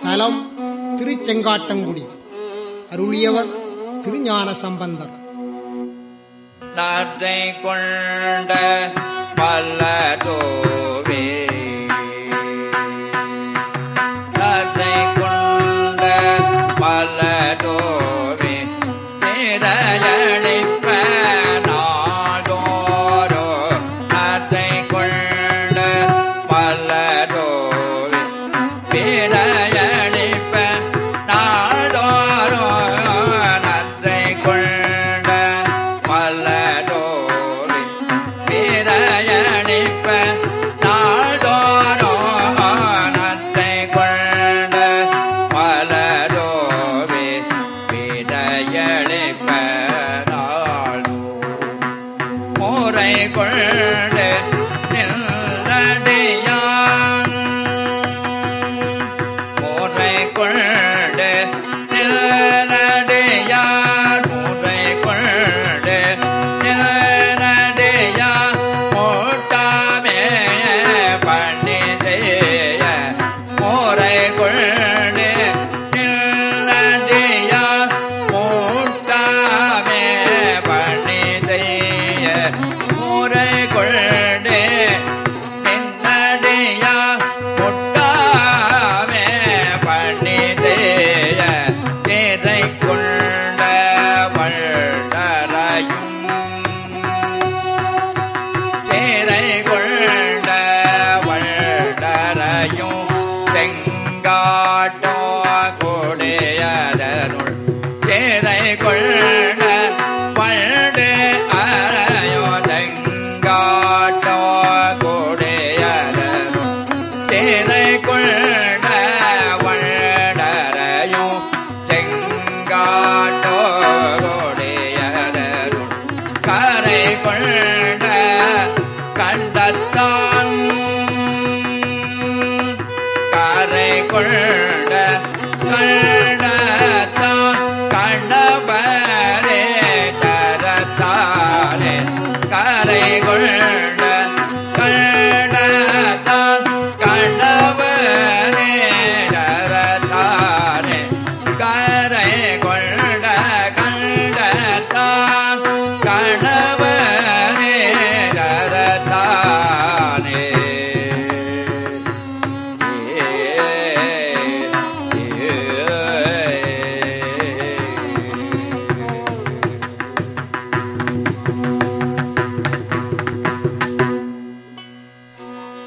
தலம் திருச்செங்காட்டங்குடி அருளியவர் திருஞான சம்பந்தர் நாற்றை கொண்ட பல்லடோவே நாற்றை கொண்ட பல்லடோவே பேரழிப்ப நாடோரோ நாற்றை கொண்ட பல்லடோவே பேரழிப்ப நாடோரோ நன்றை கொண்ட மல்லடோரி பேரழிப்ப நாடோரோ நன்றை கொண்ட மலரோவே பேரழிப்ப நாடோ முறை கொண்டு நில்லடியான் முறை கொண்டு நில்லடியார் முறை கொண்டு நில்லடியார் மூட்டாமே பண்டிதைய முறை கொண்டு நில்லடியார் மூட்டாமே பண்டிதைய முறை கொண்டு பின்னடியா முட்டாமே பண்டிதேய தேரை கொண்ட வள்ளரையும் தேரை கொண்ட வள்ளரையும் செங்காட்டோ கொடையதனுள் தேரை கொண்ட வள்டு அறையோ செங்காட்டோ கொடையதனுள் தேரை கொண்ட வள்ளரையும் செங்காட்டோ கொடையதனுள் கரை கொண்ட கண்டத்தான் கரை கொண்ட